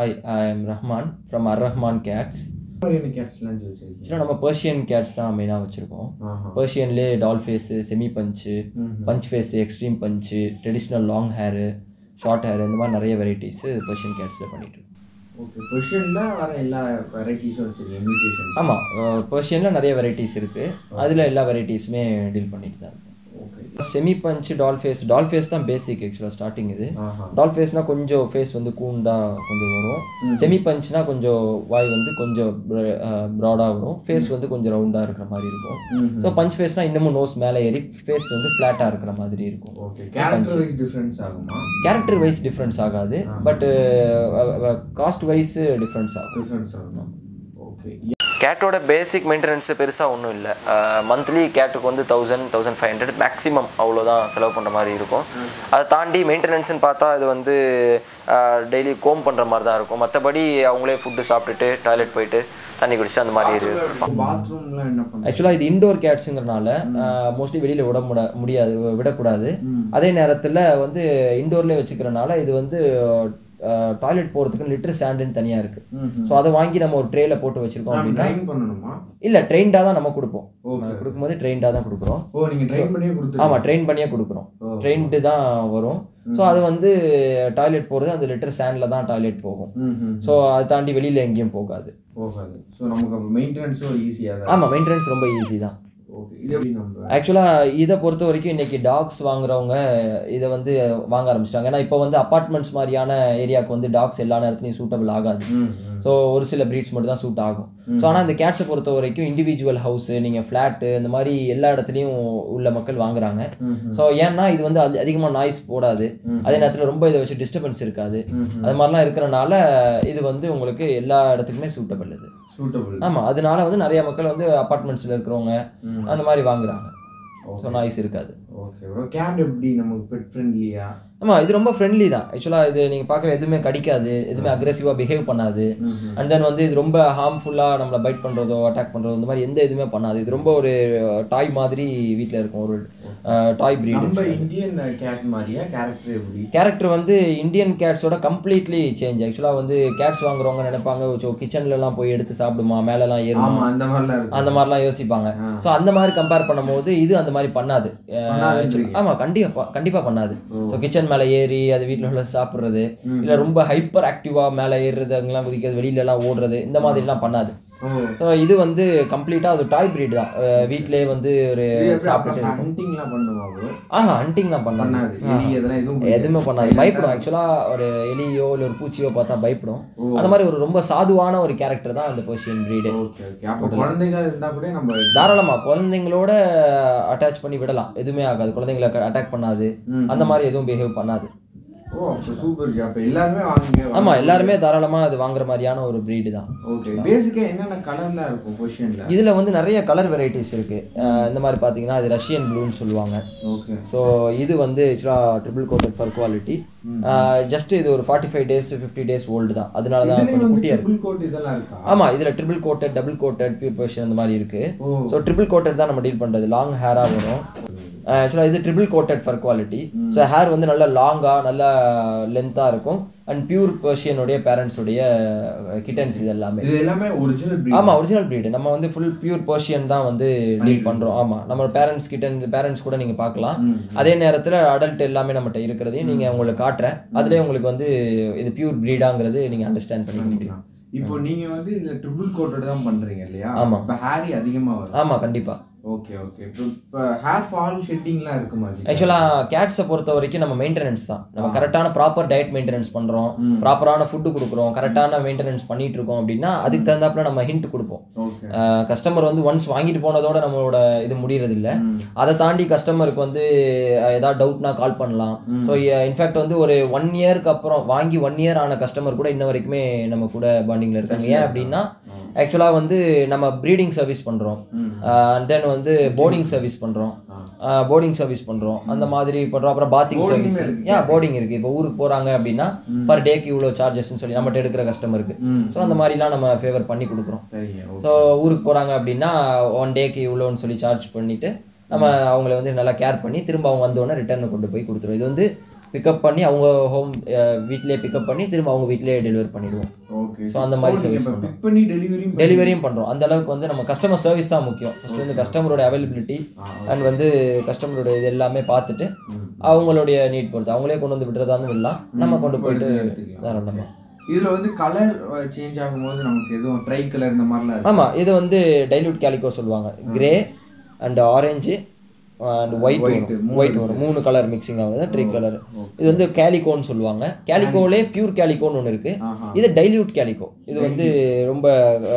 Hi I am Rahman from R Rahman Gates மாதிரியான கேட்ஸ்லாம் வச்சிருக்கீங்க ஆக்சுவலாக நம்ம பர்ஷியன் கேட்ஸ் தான் மெயினாக வச்சுருக்கோம் ஆஹா. பர்ஷியன்லேயே டால் ஃபேஸு செமி பஞ்சு ம்ஹும். Punch face extreme punch traditional long hair short hair இந்த மாதிரி நிறைய வெரைட்டிஸு பர்ஷியன் கேட்ஸில் பண்ணிட்டு இருக்கோம் ஓகே கொஷின்ல வர எல்லா வெரைட்டிஸும் வச்சிருக்கீங்க இன்விடேஷன் ஆமாம் பர்ஷியனில் நிறைய வெரைட்டிஸ் இருக்குது அதில் எல்லா வெரைட்டிஸுமே டீல் பண்ணிட்டு தான் இருக்கோம் okay semi punch doll face doll face தான் பேசிக் ஆக்சுவலாக ஸ்டார்டிங் இது ஆஹா டால் ஃபேஸ்னா கொஞ்சம் ஃபேஸ் வந்து கூண்டா கொஞ்சம் வரும் செமி பஞ்ச்னா கொஞ்சம் வாய் வந்து கொஞ்சம் ப்ராடாக வரும் ஃபேஸ் வந்து கொஞ்சம் ரவுண்டாக இருக்கிற மாதிரி இருக்கும் ம்ஹும். ஸோ பஞ்ச் ஃபேஸ்னா இன்னமும் நோஸ் மேலே ஏறி ஃபேஸ் வந்து ஃப்ளாட்டாக இருக்கிற மாதிரி இருக்கும் ஓகே கேரக்டர் வைஸ் டிஃபரன்ஸ் ஆகுமா கேரக்டர் வைஸ் டிஃப்ரென்ஸ் ஆகாது பட் காஸ்ட் வைஸ் டிஃப்ரென்ஸ் ஆகும் டிஃபரன்ஸ் ஆகும் ஓகே கேட்டோட பேசிக் மெயின்டெனன்ஸு பெருசாக ஒன்றும் இல்லை மந்த்லி கேட்டுக்கு வந்து thousand thousand five hundred maximum அவ்வளோதான் செலவு பண்ணுற மாதிரி இருக்கும் அதை தாண்டி மெயின்டெனன்ஸ்னு பார்த்தா இது வந்து டெய்லி கோம் பண்ணுற மாதிரி தான் இருக்கும் மற்றபடி அவங்களே ஃபுட்டு சாப்பிட்டுட்டு டாய்லெட் போயிட்டு தண்ணி குடிச்சு அந்த மாதிரி இருக்கும் பாத்ரூம்லாம் என்ன பண்ணுங்க ஆக்சுவலாக இது இண்டோர் கேட்ஸுங்கிறனால மோஸ்ட்லி வெளியில் விட முட முடியாது விடக்கூடாது அதே நேரத்தில் வந்து இண்டோர்லேயே வச்சுக்கிறனால இது வந்து டாய்லெட் போகிறதுக்கு லிட்டர் சாண்டுன்னு தனியாக இருக்குது ஸோ அதை வாங்கி நம்ம ஒரு ட்ரேல போட்டு வச்சுருக்கோம் அப்படின்னா ட்ரைன் பண்ணணுமா இல்லை ட்ரெயின்டாக தான் நம்ம கொடுப்போம் Okay. நம்ம கொடுக்கும்போது ட்ரெயின்டாக தான் கொடுக்குறோம் ஓ நீங்க ட்ரைன் பண்ணியே கொடுத்து ஆமாம் ட்ரெயின் பண்ணியே கொடுக்குறோம் ஓ. ட்ரெயின்டு தான் வரும் ஸோ அது வந்து டாய்லெட் போகிறது அந்த லிட்டர் சாண்டில் தான் டாய்லெட் போகும் ம் ஸோ அதை தாண்டி வெளியில் எங்கேயும் போகாது போகாது ஸோ நமக்கு அப்போ மெயின்டெனன்ஸும் ஈஸியாக தான் ஆமாம் மெயின்டெனன்ஸ் ரொம்ப ஈஸி தான் ஓகே இது எப்படி நம்ம ஆக்சுவலாக இதை பொறுத்த வரைக்கும் இன்னைக்கு டாக்ஸ் வாங்குறவங்க இதை வந்து வாங்க ஆரம்பிச்சிட்டாங்க ஏன்னா இப்போ வந்து அப்பார்ட்மெண்ட்ஸ் மாதிரியான ஏரியாவுக்கு வந்து டாக்ஸ் எல்லா நேரத்துலையும் சூட்டபிள் ஆகாது ம் ம் ஸோ ஒரு சில ப்ரீட்ஸ் மட்டும் தான் சூட் ஆகும் ஸோ ஆனால் இந்த கேட்ஸை பொறுத்த வரைக்கும் இண்டிவிஜுவல் ஹவுஸு நீங்கள் ஃப்ளாட்டு இந்த மாதிரி எல்லா இடத்துலையும் உள்ள மக்கள் வாங்குறாங்க ம்ஹும். ஸோ ஏன்னா இது வந்து அது அதிகமாக நாய்ஸ் போடாது அதே நேரத்தில் ரொம்ப இதை வச்சு டிஸ்டர்பன்ஸ் இருக்காது ம்ஹும். அது மாதிரிலாம் இருக்கிறனால இது வந்து உங்களுக்கு எல்லா இடத்துக்குமே சூட்டபிள் இது சூட்டபிள் ஆமாம் அதனால வந்து நிறைய மக்கள் வந்து அப்பார்ட்மெண்ட்ஸில் இருக்கிறவங்க ம். அந்த மாதிரி வாங்குறாங்க ஸோ நாய்ஸ் இருக்காது ஓகே ப்ரோ கேட் எப்படி நமக்கு பெட் ஃப்ரெண்ட்லியா ஆமாம் இது ரொம்ப ஃப்ரெண்ட்லி தான் ஆக்சுவலாக இது நீங்கள் பார்க்குற எதுவுமே கடிக்காது எதுவுமே அக்ரெசிவாக பிஹேவ் பண்ணாது அண்ட் தென் வந்து இது ரொம்ப ஹார்ம்ஃபுல்லாக நம்மளை பைட் பண்ணுறதோ அட்டாக் பண்ணுறதோ இந்த மாதிரி எந்த இதுவுமே பண்ணாது இது ரொம்ப ஒரு டாய் மாதிரி வீட்டில் இருக்கும் ஒரு டாய் நம்ம breed இந்தியன் கேட் மாதிரியா கேரக்டர் எப்படி கேரக்டர் வந்து இந்தியன் கேட்ஸோட கம்ப்ளீட்லி சேஞ்ச் ஆக்சுவலாக வந்து கேட்ஸ் வாங்குறவங்க நினைப்பாங்க ஸோ கிச்சன்லலாம் போய் எடுத்து சாப்பிடுமா மேலெலாம் ஏறுமா ஆமா அந்த மாதிரிலாம் இருக்கு அந்த மாதிரிலாம் யோசிப்பாங்க ஆ. ஸோ அந்த மாதிரி கம்பேர் பண்ணும்போது இது அந்த மாதிரி பண்ணாது அஹ் பண்ணாதுன்றீங்க. ஆமா கண்டிப்பா கண்டிப்பா பண்ணாது ஓ. ஸோ கிச்சன் மேலே ஏறி அது வீட்டில் உள்ள சாப்பிட்றது ம். இல்லை ரொம்ப ஹைப்பர் ஆக்டிவாக மேலே ஏறுறது அங்கெல்லாம் குதிக்கிறது வெளியில எல்லாம் ஓடுறது இந்த மாதிரிலாம் பண்ணாது ஓ ஸோ இது வந்து கம்ப்ளீட்டாக அது டாய் breed தான் அஹ் வீட்டிலேயே வந்து ஒரு சாப்பிட்டுட்டு இருக்கும் ஹண்டிங்லாம் பண்ணுமா ப்ரோ ஆஹா ஹண்டிங் தான் பண்ணாது பண்ணாது எலி அதெல்லாம் எதுவும் பிடிக்காது. எதுவுமே பண்ணாது பயப்படும் ஆக்சுவலாக ஒரு எலியோ இல்லை ஒரு பூச்சியோ பார்த்தா பயப்படும் ஓ. அந்த மாதிரி ஒரு ரொம்ப சாதுவான ஒரு கேரக்டர் தான் அந்த பர்ஷியன் breed ஓகே ஓகே அப்போ குழந்தைங்க இருந்தா கூட நம்ம தாராளமாக குழந்தைங்களோட அட்டாச் பண்ணி விடலாம் எதுவுமே ஆகாது குழந்தைங்களை அட்டாக் பண்ணாது ம். அந்த மாதிரி எதுவும் பிஹேவ் பண்ணாது ஓ அப்போ சூப்பர் அப்போ எல்லாருமே வாங்குங்க ஆமா எல்லாருமே தாராளமா அது வாங்குற மாதிரியான ஒரு breed தான் ஓகே பேசிக்கா என்னென்ன கலர்ல இருக்கும் பொசிஷன்ல இதுல வந்து நிறைய கலர் வெரைட்டிஸ் இருக்கு அஹ் இந்த மாதிரி பாத்தீங்கன்னா இது ரஷ்யன் ப்ளூன்னு சொல்லுவாங்க ஓகே ஸோ இது வந்து ஆக்சுவலாக triple coated for quality just இது ஒரு forty five days fifty days old தான் அதனால தான் இதுலயும் கொஞ்சம் வந்து குட்டியாக இருக்கு ட்ரிபிள் கோட் இதெல்லாம் இருக்கா ஆமா இதுல triple coated double coated pure Persian அந்த மாதிரி இருக்கு ஓ ஸோ ட்ரிபிள் கோட்டட் தான் நம்ம டீல் பண்றது லாங் ஹேரா வரும் ஆக்சுவலாக இது triple coated for quality so hair வந்து நல்லா லாங்காக நல்லா லென்த்தாக இருக்கும் அண்ட் பியூர் பர்ஷியனுடைய பேரண்ட்ஸுடைய கிட்டன்ஸ் இது எல்லாமே இது எல்லாமே ஒரிஜினல் breed ஆமா ஒரிஜினல் breed நம்ம வந்து ஃபுல் பியூர் பர்ஷியன் தான் வந்து டீல் பண்றோம் ஆமா நம்ம பேரண்ட்ஸ் கிட்ட பேரண்ட்ஸ் கூட நீங்க பார்க்கலாம் ம். அதே நேரத்துல அடல்ட் எல்லாமே நம்மகிட்ட இருக்கிறதையும் நீங்க உங்களுக்கு காட்டுறேன் அதுலயே உங்களுக்கு வந்து இது பியூர் பிரீடாங்கிறது நீங்க அண்டர்ஸ்டாண்ட் பண்ணிக்க முடியும் பண்ணிக்கலாம் இப்போ நீங்க வந்து இதுல ட்ரிபிள் கோட்டட் தான் பண்றீங்க இல்லையா ஆமா. இப்போ ஹேரி அதிகமா வரும் ஆமா கண்டிப்பா ஓகே ஓகே இப்போ இப்போ ஹேர் ஃபால் ஷெட்டிங்லாம் இருக்குமா ஜி? ஆக்சுவலாக கேட்ஸை பொறுத்த வரைக்கும் நம்ம மெயின்டெனன்ஸ் தான் நம்ம கரெக்டான ப்ராப்பர் டயட் மெயின்டெனன்ஸ் பண்ணுறோம் ப்ராப்பரான ஃபுட்டு கொடுக்குறோம் கரெக்டான மெயின்டெனன்ஸ் பண்ணிட்டு இருக்கோம் அப்படின்னா அதுக்கு தகுந்தாப்புல நம்ம ஹிண்ட் கொடுப்போம் ஓகே கஸ்டமர் வந்து ஒன்ஸ் வாங்கிட்டு போனதோட நம்மளோட இது முடியறது இல்ல ம். அதை தாண்டி கஸ்டமருக்கு வந்து அஹ், ஏதாவது டவுட்னா கால் பண்ணலாம் ஸோ இன்ஃபேக்ட் வந்து ஒரு ஒன் இயர்க்கு அப்புறம் வாங்கி ஒன் இயர் ஆன கஸ்டமர் கூட இன்ன வரைக்குமே நம்ம கூட பாண்டிங்கில் இருக்காங்க ஏன் அப்படின்னா ஆக்சுவலாக வந்து நம்ம ப்ரீடிங் சர்வீஸ் பண்ணுறோம் ம். அண்ட் தென் வந்து போர்டிங் சர்வீஸ் பண்ணுறோம் போர்டிங் சர்வீஸ் பண்ணுறோம் அந்த மாதிரி பண்ணுறோம் அப்புறம் பாத்திங் Boarding சர்வீஸ் இருக்கு. ஏன் போர்டிங் இருக்குது இப்போ ஊருக்கு போகிறாங்க அப்படின்னா பர் டேக்கு இவ்வளோ சார்ஜஸ்ன்னு சொல்லி நம்மகிட்ட எடுக்கிற கஸ்டமருக்கு ம். ஸோ அந்த மாதிரிலாம் நம்ம ஃபேவர் பண்ணி கொடுக்குறோம் சரிங்க ஓகே ஸோ ஊருக்கு போகிறாங்க அப்படின்னா ஒன் டேக்கு இவ்வளோன்னு சொல்லி சார்ஜ் பண்ணிவிட்டு நம்ம அவங்கள வந்து நல்லா கேர் பண்ணி திரும்ப அவங்க வந்தோடனே ரிட்டர்ன் கொண்டு போய் கொடுத்துருவோம் இது வந்து பிக்கப் பண்ணி அவங்க ஹோம் வீட்டிலேயே பிக்கப் பண்ணி திரும்ப அவங்க வீட்டிலேயே டெலிவரி பண்ணிடுவோம் ஓகே ஸோ அந்த மாதிரி சர்வீஸ் இப்போ பிக் பண்ணி டெலிவரி டெலிவரியும் பண்ணுறோம் அந்த அளவுக்கு வந்து நம்ம கஸ்டமர் சர்வீஸ் தான் முக்கியம் ஃபஸ்ட்டு வந்து கஸ்டமரோட அவைலபிலிட்டி அண்ட் வந்து கஸ்டமரோட இது எல்லாமே பார்த்துட்டு அவங்களுடைய நீட் பொறுத்து அவங்களே கொண்டு வந்து விடுறதா இருந்து விடலாம் நம்ம கொண்டு போயிட்டு தாராளமாக இதுல வந்து கலர் சேஞ்ச் ஆகும்போது நமக்கு எதுவும் ட்ரை கலர் இந்த மாதிரிலாம் இருக்கு ஆமாம் இது வந்து டைல்யூட் கேலிகோ சொல்லுவாங்க grey and orange and white வரும் ஒயிட் வரும் மூணு கலர் மிக்சிங் ஆகுது ட்ரீ கலர் இது வந்து கேலிகோன்னு சொல்லுவாங்க கேலிகோலே பியூர் கேலிகோன்னு ஒன்று இருக்கு ஆஹா. இது டைல்யூட் கேலிகோ இது வந்து ரொம்ப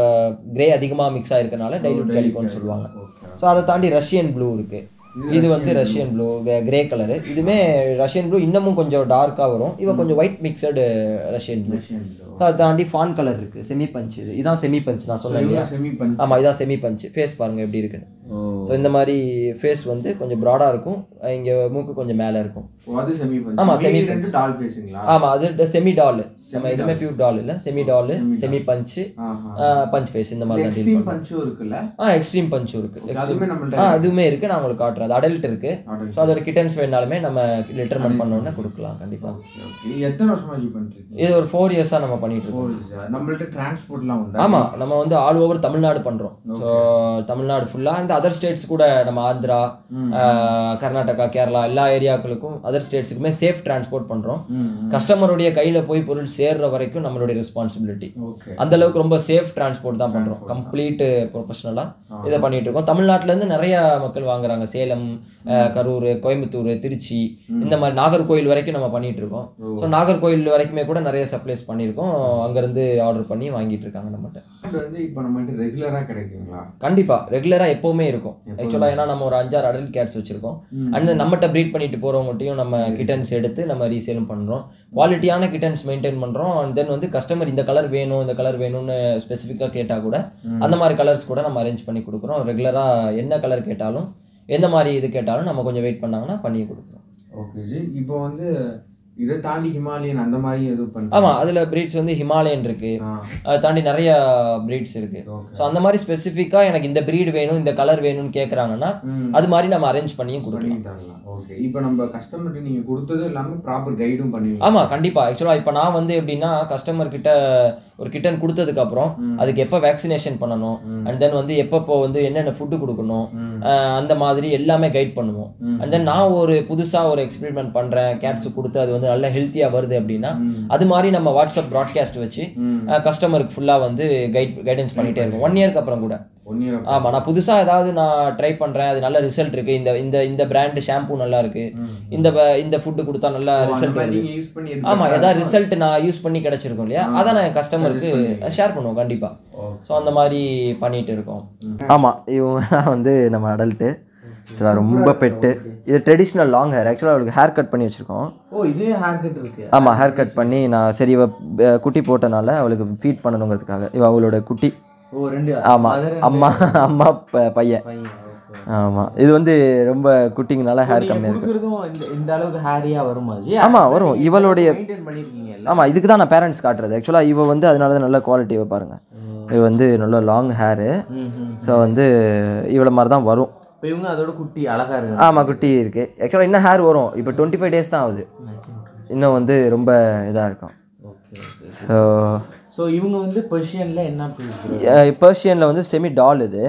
கிரே அதிகமாக மிக்ஸ் ஆயிருக்கனால டைல்யூட் கேலிகோன்னு சொல்லுவாங்க ஓகே ஸோ அதை தாண்டி ரஷ்யன் ப்ளூ இருக்கு இது வந்து ரஷ்யன் ப்ளூ கிரே கலரு இதுவுமே ரஷ்யன் ப்ளூ இன்னமும் கொஞ்சம் டார்க்காக வரும் இவன் கொஞ்சம் white mixed Russian blue so அதை தாண்டி ஃபான் கலர் இருக்கு செமி பஞ்ச் இது இதான் செமி பஞ்ச் நான் சொன்னேன் இல்லையா செமி பஞ்ச் ஆமாம் இதான் செமி பஞ்ச் ஃபேஸ் பாருங்க எப்படி இருக்குன்னு ஓ ஸோ இந்த மாதிரி ஃபேஸ் வந்து கொஞ்சம் ப்ராடாக இருக்கும் இங்கே மூக்கு கொஞ்சம் மேலே இருக்கும் ஓ, அது செமி பஞ்ச் ஆமா, semi மீதி ரெண்டு டால் ஃபேஸுங்களா ஆமாம் அது செமி டால் நம்ம எதுவுமே பியூர் டால் இல்லை செமி டால் செமி பஞ்சு ஆஹா பஞ்ச் ஃபேஸ் இந்த மாதிரி தான் டீல் எக்ஸ்ட்ரீம் பஞ்சும் இருக்குல்ல ஆ எக்ஸ்ட்ரீம் பஞ்சும் இருக்கு அதுவுமே ஆ நம்மள்ட்ட அதுவுமே இருக்கு நான் உங்களுக்கு காட்டுறேன் அது அடல்ட் இருக்கு Adult. ஸோ அதோட கிட்டன்ஸ் வேணாலுமே நம்ம லிட்டர்மெண்ட் பண்ணோன்னே கொடுக்கலாம் கண்டிப்பாக ஓகே ஓகே எத்தனை வருஷமா யூஸ் பண்ணிருக்கீங்க இது ஒரு ஃபோர் இயர்ஸாக நம்ம பண்ணிட்டு இருக்கோம் நம்மள்ட்ட டிரான்ஸ்போர்ட்லாம் உண்டா ஆமா நம்ம வந்து ஆல் ஓவர் தமிழ்நாடு பண்றோம் ஸோ தமிழ்நாடு ஃபுல்லா இந்த அதர் ஸ்டேட்ஸ் கூட நம்ம ஆந்திரா ஆஹ், கர்நாடகா கேரளா எல்லா ஏரியாக்களுக்கும் அதர் ஸ்டேட்ஸுக்குமே சேஃப் டிரான்ஸ்போர்ட் பண்றோம் ம் கஸ்டமருடைய கையில போய் பொருள் சேர்ற வரைக்கும் நம்மளுடைய ரெஸ்பான்சிபிலிட்டி ஓகே அந்த அளவுக்கு ரொம்ப சேஃப் டிரான்ஸ்போர்ட் தான் பண்றோம் கம்ப்ளீட் ப்ரொஃபஷனலா இதை பண்ணிட்டு இருக்கோம் தமிழ்நாட்டுல இருந்து நிறைய மக்கள் வாங்குறாங்க சேலம் ஆஹ், கரூர் கோயம்புத்தூர் திருச்சி இந்த மாதிரி நாகர்கோயில் வரைக்கும் நம்ம பண்ணிட்டு இருக்கோம் ஸோ நாகர்கோயில் வரைக்குமே கூட நிறைய சப்ளைஸ் பண்ணியிருக்கோம் அங்கேருந்து ஆர்டர் பண்ணி வாங்கிட்டு இருக்காங்க நம்மகிட்ட இது வந்து இப்போ நம்மகிட்ட ரெகுலரா கிடைக்குங்களா கண்டிப்பா ரெகுலரா எப்பவுமே இருக்கும் ஆக்சுவலா ஏன்னா நம்ம ஒரு அஞ்சாறு அடல்ட் கேட்ஸ் வச்சிருக்கோம் அண்ட் நம்மகிட்ட ப்ரீட் பண்ணிட்டு போறவங்ககிட்டயும் நம்ம கிட்டன்ஸ் எடுத்து நம்ம ரீசேலும் பண்றோம் குவாலிட்டியான கிட்டன்ஸ் மெயின்டைன் பண்றோம் அண்ட் தென் வந்து கஸ்டமர் இந்த கலர் வேணும் இந்த கலர் வேணும்னு ஸ்பெசிஃபிக்காக கேட்டா கூட அந்த மாதிரி கலர்ஸ் கூட நம்ம அரேஞ்ச் பண்ணி கொடுக்குறோம் ரெகுலரா என்ன கலர் கேட்டாலும் எந்த மாதிரி இது கேட்டாலும் நம்ம கொஞ்சம் வெயிட் பண்ணாங்கன்னா பண்ணி கொடுக்குறோம் ஓகே ஜி இப்போ வந்து இதை தாண்டி ஹிமாலயன் அந்த மாதிரி எதுவும் பண்ணி ஆமா அதுல பிரீட்ஸ் வந்து ஹிமாலயன் இருக்கு ஆ அதை தாண்டி நிறைய பிரீட்ஸ் இருக்கு ஓகே ஸோ அந்த மாதிரி ஸ்பெசிஃபிக்காக எனக்கு இந்த breed வேணும் இந்த கலர் வேணும்னு கேட்குறாங்கன்னா ம் அது மாதிரி நம்ம அரேஞ்ச் பண்ணியும் பண்ணி கொடுக்கலாம் தரலாம் ஓகே இப்போ நம்ம கஸ்டமர்கிட்ட நீங்க கொடுத்ததும் இல்லாம ப்ராப்பர் கைடும் பண்ணுவீங்க ஆமா கண்டிப்பா ஆக்சுவலாக இப்போ நான் வந்து எப்படின்னா கஸ்டமர் கிட்ட ஒரு கிட்டன் கொடுத்ததுக்கு அப்புறம் அதுக்கு எப்போ வேக்சினேஷன் பண்ணணும் அண்ட் தென் வந்து எப்பப்போ வந்து என்னென்ன ஃபுட்டு கொடுக்கணும் ம். அஹ் அந்த மாதிரி எல்லாமே கைட் பண்ணுவோம் ம். அண்ட் தென் நான் ஒரு புதுசா ஒரு எக்ஸ்பெரிமெண்ட் பண்றேன் கேட்ஸ் கொடுத்து அது வந்து நல்ல ஹெல்த்தியா வருது அப்படின்னா ம். அது மாதிரி நம்ம வாட்ஸ்அப் ப்ராட்காஸ்ட் வச்சு ம் கஸ்டமருக்கு ஃபுல்லா வந்து கைட் கைடன்ஸ் பண்ணிட்டே இருக்கும் ஒன் இயர்க்கு அப்புறம் கூட ஒன் இயர் ஆமா நான் புதுசா ஏதாவது நான் ட்ரை பண்றேன் அது நல்ல ரிசல்ட் இருக்கு இந்த இந்த இந்த பிராண்ட் ஷாம்பு நல்லா இருக்கு இந்த ப- இந்த ஃபுட்டு கொடுத்தா நல்ல ரிசல்ட் வருது நீங்க யூஸ் பண்ணி ஆமா ஏதாவது ரிசல்ட் நான் யூஸ் பண்ணி கிடைச்சிருக்கும் இல்லையா அதை நான் கஸ்டமருக்கு ஷேர் பண்ணுவோம் கண்டிப்பா ஸோ அந்த மாதிரி பண்ணிட்டு இருக்கோம் ஆமா இவங்க தான் வந்து நம்ம அடல்ட்டு ஆக்சுவலாக ரொம்ப பெட்டு இது ட்ரெடிஷ்னல் லாங் ஹேர் ஆக்சுவலாக அவளுக்கு ஹேர் கட் பண்ணி வச்சுருக்கோம் ஓ இதே ஹேர் கட் இருக்கு ஆமாம் ஹேர் கட் பண்ணி நான் சரி இவ அஹ், குட்டி போட்டனால அவளுக்கு ஃபீட் பண்ணணுங்கிறதுக்காக இவ அவளோட குட்டி ஓ ரெண்டு ஆமாம் அம்மா அம்மா ப- பையன் பையன் ஓகே ஆமாம் இது வந்து ரொம்ப குட்டிங்கனால ஹேர் கம்மியாக இருக்கு கொடுக்குறதும் இந்த இந்த அளவுக்கு ஹேரியா வருமா ஜி ஆமா, வரும். இவளுடைய- மெயின்டைன் பண்ணிருக்கீங்க ஆமாம் இதுக்கு தான் நான் பேரண்ட்ஸ் காட்டுறது ஆக்சுவலாக இவ வந்து அதனால தான் நல்ல குவாலிட்டியை பாருங்க இது வந்து நல்ல லாங் ஹேரு ஸோ வந்து இவ்வளோ மாதிரி தான் வரும் இப்போ இவங்க அதோட குட்டி அழகா இருக்கு ஆமாம் குட்டி இருக்கு ஆக்சுவலாக இன்னும் ஹேர் வரும் இப்போ டுவெண்ட்டி ஃபைவ் டேஸ் தான் ஆகுது இன்னும் வந்து ரொம்ப இதாக இருக்கும் ஓகே ஸோ ஸோ இவங்க வந்து பெர்ஷியன்ல என்ன பேசுறாங்க பர்ஷியனில் வந்து செமி டால் இது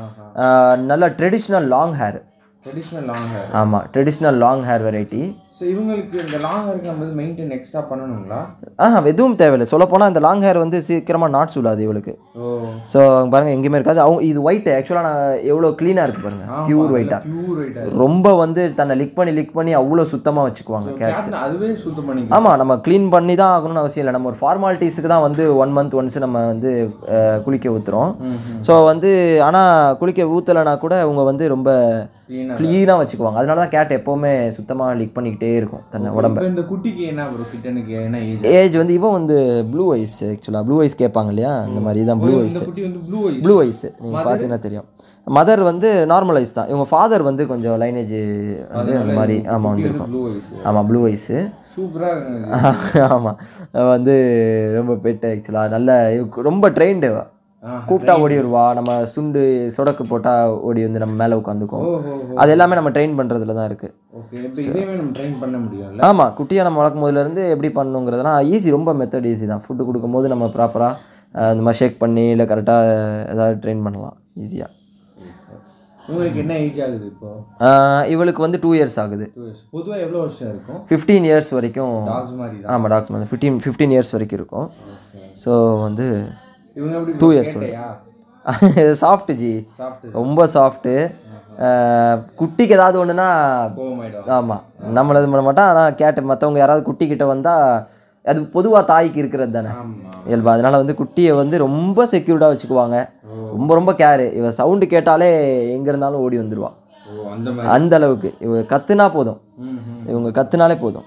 அஹ், நல்ல traditional long hair traditional long hair ஆமாம் traditional long hair variety so இவங்களுக்கு இந்த லாங் ஹேருக்கு நம்ம வந்து மெயின்டைன் எக்ஸ்ட்ரா பண்ணணுங்களா ஆஹா எதுவும் தேவையில்லை சொல்லப்போனால் இந்த லாங் ஹேர் வந்து சீக்கிரமாக நாட் சூடாது இவளுக்கு ஓ ஸோ பாருங்கள் எங்கேயுமே இருக்காது அவங்க இது ஒயிட் ஆக்சுவலாக நான் எவ்வளோ க்ளீனாக இருக்குது பாருங்கள் பியூர் ஒயிட்டாக பியூர் ஒயிட் ரொம்ப வந்து தன்னை லிக் பண்ணி லிக் பண்ணி அவ்வளோ சுத்தமாக வச்சுக்குவாங்க கேட்ஸ் அதுவே சுத்தம் பண்ணிக்கலாம் ஆமாம் நம்ம க்ளீன் பண்ணி தான் ஆகணும்னு அவசியம் இல்லை நம்ம ஒரு ஃபார்மாலிட்டிஸுக்கு தான் வந்து ஒன் மந்த் ஒன்ஸ் நம்ம வந்து அஹ், குளிக்க ஊற்றுறோம் ஸோ வந்து ஆனால் குளிக்க ஊற்றலைனா கூட அவங்க வந்து ரொம்ப க்ளீனாக க்ளீனாக வச்சுக்குவாங்க அதனால தான் கேட் எப்போவுமே சுத்தமாக லிக் பண்ணிக்கிட்டே இருக்கும் தன்னை உடம்ப இப்போ இந்த குட்டிக்கு என்ன ப்ரோ கிட்டனுக்கு என்ன ஏஜ் ஏஜ் வந்து இவன் வந்து ப்ளூ ஐஸ் ஆக்சுவலாக ப்ளூ ஐஸ் கேட்பாங்க இல்லையா இந்த மாதிரி தான் ப்ளூ ஐஸ் இந்த குட்டி வந்து ப்ளூ ஐஸ் ப்ளூ ஐஸ் நீங்கள் பார்த்தீங்கன்னா தெரியும் மதர் வந்து நார்மல் ஐஸ் தான் இவங்க ஃபாதர் வந்து கொஞ்சம் லைனேஜ் வந்து அந்த மாதிரி ஆமாம் வந்திருக்கும் ப்ளூ ஐஸ் ஆமாம் ப்ளூ ஐஸு சூப்பராக இருக்குங்க ஆமாம் வந்து ரொம்ப பெட் ஆக்சுவலாக நல்ல இவ- ரொம்ப ட்ரெயின்டு ஆ, கூப்பிட்டா ஓடி வருவா நம்ம சுண்டு சொடக்கு போட்டால் ஓடி வந்து நம்ம மேலே உட்காந்துக்கும் ஓஹோ அது எல்லாமே நம்ம ட்ரெயின் பண்ணுறதுல தான் இருக்குது ஓகே இப்போ இதையுமே நம்ம ட்ரெயின் பண்ண முடியும்ல ஆமாம் குட்டியாக நம்ம வளர்க்கும் போதுலேருந்து எப்படி பண்ணணுங்கிறதுலாம் ஈஸி ரொம்ப மெத்தட் ஈஸி தான் ஃபுட்டு கொடுக்கும்போது நம்ம ப்ராப்பராக இந்த மாதிரி ஷேக் பண்ணி இல்லை கரெக்டாக ஏதாவது ட்ரெயின் பண்ணலாம் ஈஸியாக உங்களுக்கு என்ன ஏஜ் ஆகுது இப்போ இவளுக்கு வந்து டூ இயர்ஸ் ஆகுது டூ இயர்ஸ் பொதுவாக எவ்வளோ வருஷம் இருக்கும் ஃபிஃப்டீன் இயர்ஸ் வரைக்கும் டாக்ஸ் மாதிரி தான் ஆமாம் டாக்ஸ் வந்து ஃபிஃப்டீன் ஃபிஃப்டீன் இயர்ஸ் வரைக்கும் இருக்கும் ஓகே ஸோ வந்து இவங்க எப்படி Two years கேட்டையா சாஃப்ட் ஜி சாஃப்ட் ரொம்ப சாஃப்ட்டு குட்டிக்கு ஏதாவது ஒன்றுனா கோவமாயிடும் ஆமாம் நம்மள இது பண்ண மாட்டோம் ஆனால் கேட்டு மற்றவங்க யாராவது குட்டி கிட்ட வந்தால் அது பொதுவாக தாய்க்கு இருக்கிறது தானே ஆமாம் இயல்பு அதனால் வந்து குட்டியை வந்து ரொம்ப செக்யூர்டாக வச்சுக்குவாங்க ரொம்ப ரொம்ப கேரு இவ சவுண்டு கேட்டாலே எங்கே இருந்தாலும் ஓடி வந்துடுவா ஓ அந்த மாதிரி அந்த அளவுக்கு இவ கத்துனா போதும் ம் ம் இவங்க கத்துனாலே போதும்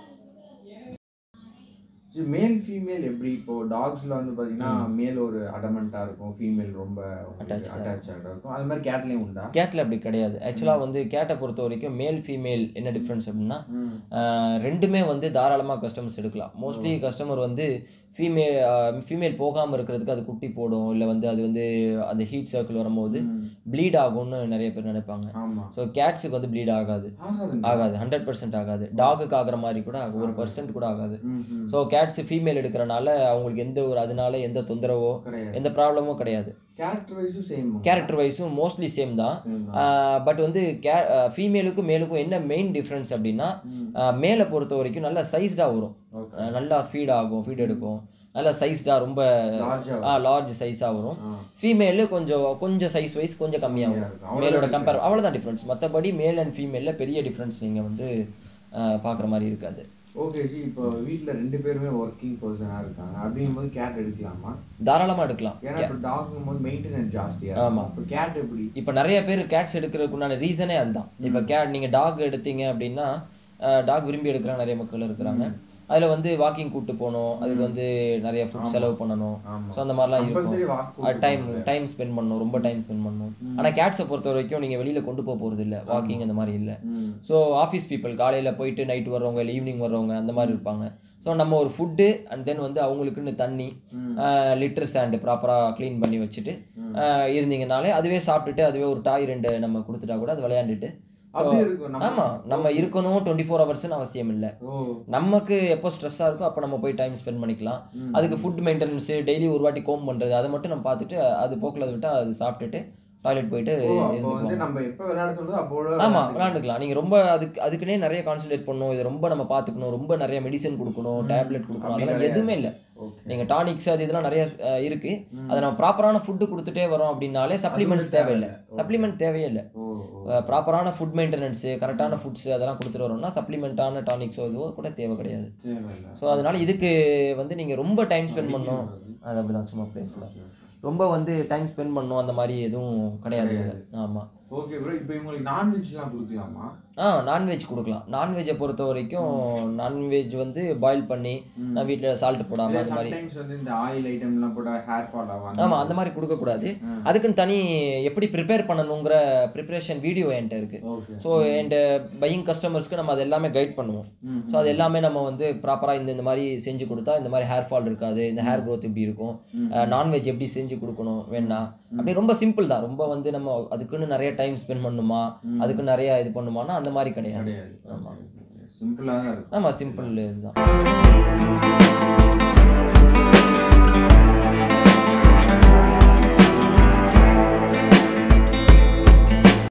மேல் ஃபீமேல் எப்படி இப்போ டாக்ஸ்ல வந்து பாத்தீங்கன்னா மேல் ஒரு அடமெண்டா இருக்கும் ஃபீமேல் ரொம்ப அட்டாச்சாக இருக்கும் அது மாதிரி கேட்லயும் உண்டா கேட்டில் அப்படி கிடையாது ஆக்சுவலாக வந்து கேட்டை பொறுத்த வரைக்கும் மேல் ஃபீமேல் என்ன டிஃப்ரென்ஸ் அப்படின்னா ம் ஆஹ் ரெண்டுமே வந்து தாராளமாக கஸ்டமர்ஸ் எடுக்கலாம் மோஸ்ட்லி கஸ்டமர் வந்து ஃபீமேல் ஃபீமேல் போகாமல் இருக்கிறதுக்கு அது குட்டி போடும் இல்லை வந்து அது வந்து அந்த ஹீட் சர்க்கிள் வரும்போது ப்ளீட் ஆகும்னு நிறைய பேர் நினைப்பாங்க ஆமா ஸோ கேட்ஸுக்கு வந்து ப்ளீட் ஆகாது ஆகாதுங்க. ஆகாது ஹண்ட்ரட் பர்சன்ட் ஆகாது டாகுக்கு ஆகிற மாதிரி கூட ஆகும் ஒரு பர்சன்ட் கூட ஆகாது ம் ம் ஸோ கேட்ஸ் ஃபீமேல் எடுக்கிறனால அவங்களுக்கு எந்த ஒரு அதனால எந்த தொந்தரவோ கிடையாது எந்த ப்ராப்ளமும் கிடையாது கேரக்டர் வைஸும் சேம் கேரக்டர் வைஸும் மோஸ்ட்லி சேம் தான் பட் வந்து கே ஃபீமேலுக்கும் மேலுக்கும் என்ன மெயின் டிஃப்ரென்ஸ் அப்படின்னா ஆஹ் மேலே பொறுத்த வரைக்கும் நல்லா சைஸ்டாக வரும் ஓகே ஆஹ் நல்லா ஃபீட் ஆகும் ஃபீட் எடுக்கும் நல்லா சைஸ்டாக ரொம்ப லார்ஜா லார்ஜ் சைஸாக வரும் ஃபீமேலு கொஞ்சம் கொஞ்சம் சைஸ் வைஸ் கொஞ்சம் கம்மியாக இருக்கும். வரும் மேலோட கம்பேர் அவ்வளோதான் டிஃப்ரென்ஸ் மற்றபடி மேல் அண்ட் ஃபீமேலில் பெரிய டிஃப்ரென்ஸ் நீங்கள் வந்து பார்க்குற மாதிரி இருக்காது ஓகே ஜி இப்போ வீட்ல ரெண்டு பேருமே ஒர்க்கிங் பர்சனா இருக்காங்க அப்படிங்கும்போது கேட் எடுக்கலாமா தாராளமாக எடுக்கலாம் ஏன்னா இப்போ டாக்ங்கும் போது மெயின்டெனன்ஸ் ஜாஸ்தியா ஆமா. இப்போ கேட் எப்படி இப்போ நிறைய பேர் கேட்ஸ் எடுக்கிறதுக்குண்டான ரீசனே அதுதான் இப்போ கேட் நீங்கள் டாக் எடுத்தீங்க அப்படின்னா டாக் விரும்பி எடுக்கிற நிறைய மக்கள் இருக்கிறாங்க அதில் வந்து வாக்கிங் கூட்டு போகணும் அதுக்கு வந்து நிறைய ஃபுட் செலவு பண்ணணும் ஆமா. ஸோ அந்த மாதிரிலாம் இருக்கும் compulsory walk time time spend பண்ணணும் ரொம்ப டைம் ஸ்பெண்ட் பண்ணணும் ஆனால் கேட்ஸை பொறுத்த வரைக்கும் நீங்கள் வெளியில் கொண்டு போக போகிறது இல்லை வாக்கிங் அந்த மாதிரி இல்லை ம் ஸோ ஆஃபீஸ் பீப்புள் காலையில் போயிட்டு நைட் வர்றவங்க இல்லை ஈவினிங் வர்றவங்க அந்த மாதிரி இருப்பாங்க ஸோ நம்ம ஒரு ஃபுட்டு அண்ட் தென் வந்து அவங்களுக்குன்னு தண்ணி லிட்டர் சாண்டு ப்ராப்பராக க்ளீன் பண்ணி வச்சுட்டு ஆஹ் இருந்தீங்கனாலே அதுவே சாப்பிட்டுட்டு அதுவே ஒரு டாய் ரெண்டு நம்ம கொடுத்துட்டா கூட அது விளையாண்டுட்டு அப்படி இருக்கும் நம்ம ஆமாம் நம்ம இருக்கணும் டுவெண்ட்டி ஃபோர் ஹவர்ஸ்னு அவசியம் இல்லை ஓ நமக்கு எப்போ ஸ்ட்ரெஸ்ஸாக இருக்கோ அப்போ நம்ம போய் டைம் ஸ்பெண்ட் பண்ணிக்கலாம் அதுக்கு ஃபுட் மெயின்டெனன்ஸு டெய்லி ஒரு வாட்டி கோம் பண்ணுறது அதை மட்டும் நம்ம பார்த்துட்டு அது போக்கில் விட்டால் அது சாப்பிட்டுட்டு டாய்லெட் போயிட்டு ஓ, அப்போ வந்து இருந்துக்குவாங்க நம்ம எப்போ விளையாட தோணுதோ அப்போ ஆமாம் விளாண்டுக்கலாம் நீங்கள் ரொம்ப அதுக்கு அதுக்குன்னே நிறைய கான்சன்ட்ரேட் பண்ணணும் இதை ரொம்ப நம்ம பார்த்துக்கணும் ரொம்ப நிறைய மெடிசன் கொடுக்கணும் டேப்லெட் கொடுக்கணும் அதெல்லாம் எதுவுமே இல்லை ஓகே நீங்கள் டானிக்ஸ் அது இதெல்லாம் நிறைய அஹ், இருக்கு அதை நம்ம ப்ராப்பரான ஃபுட்டு கொடுத்துட்டே வரோம் அப்படின்னாலே சப்ளிமெண்ட்ஸ் தேவையில்லை சப்ளிமெண்ட் தேவையே இல்லை ஓ ஓ ப்ராப்பரான ஃபுட் மெயின்டெனன்ஸு கரெக்டான ஃபுட்ஸ் அதெல்லாம் கொடுத்துட்டு வரோம்னா சப்ளிமெண்ட்டான டானிக்ஸோ இதுவோ கூட தேவை கிடையாது தேவையில்லை ஸோ அதனால இதுக்கு வந்து நீங்கள் ரொம்ப டைம் ஸ்பெண்ட் பண்ணணும் அது அப்படிதான் சும்மா பிளேஃபுல்லாக ரொம்ப வந்து டைம் ஸ்பெண்ட் பண்ணணும் அந்த மாதிரி எதுவும் கிடையாது ஆமாம் ஓகே ப்ரோ இப்போ இவங்களுக்கு நான்வெஜ்லாம் கொடுக்கலாமா ஆ நான்வெஜ் கொடுக்கலாம் நான்வெஜ்ஜை பொறுத்த வரைக்கும் நான்வெஜ் வந்து பாயில் பண்ணி நான் வீட்டில் சால்ட் போடாமல் அது மாதிரி சம்டைம்ஸ் வந்து இந்த ஆயில் ஐட்டம்லாம் போட ஹேர் ஃபால் ஆகும் ஆமாம் அந்த மாதிரி கொடுக்கக்கூடாது அதுக்குன்னு தனி எப்படி ப்ரிப்பேர் பண்ணணுங்கிற ப்ரிப்பரேஷன் வீடியோ என்கிட்ட இருக்குது ஓகே ஸோ என்கிட்ட பையிங் கஸ்டமர்ஸ்க்கு நம்ம அது எல்லாமே கைட் பண்ணுவோம் ம், ஸோ அது எல்லாமே நம்ம வந்து ப்ராப்பராக இந்த இந்த மாதிரி செஞ்சு கொடுத்தா இந்த மாதிரி ஹேர் ஃபால் இருக்காது இந்த ஹேர் growth எப்படி இருக்கும் நான்வெஜ் எப்படி செஞ்சு கொடுக்கணும் வேணா அப்படி ரொம்ப சிம்பிள் தான் ரொம்ப வந்து நம்ம அதுக்குன்னு நிறைய டைம் ஸ்பெண்ட் பண்ணுமா அதுக்கு நிறைய இது பண்ணுமானா அந்த மாதிரி கிடையாது கிடையாது ஆமாம் சிம்பிளாக தான் இருக்கும் ஆமாம் சிம்பிள் இதுதான்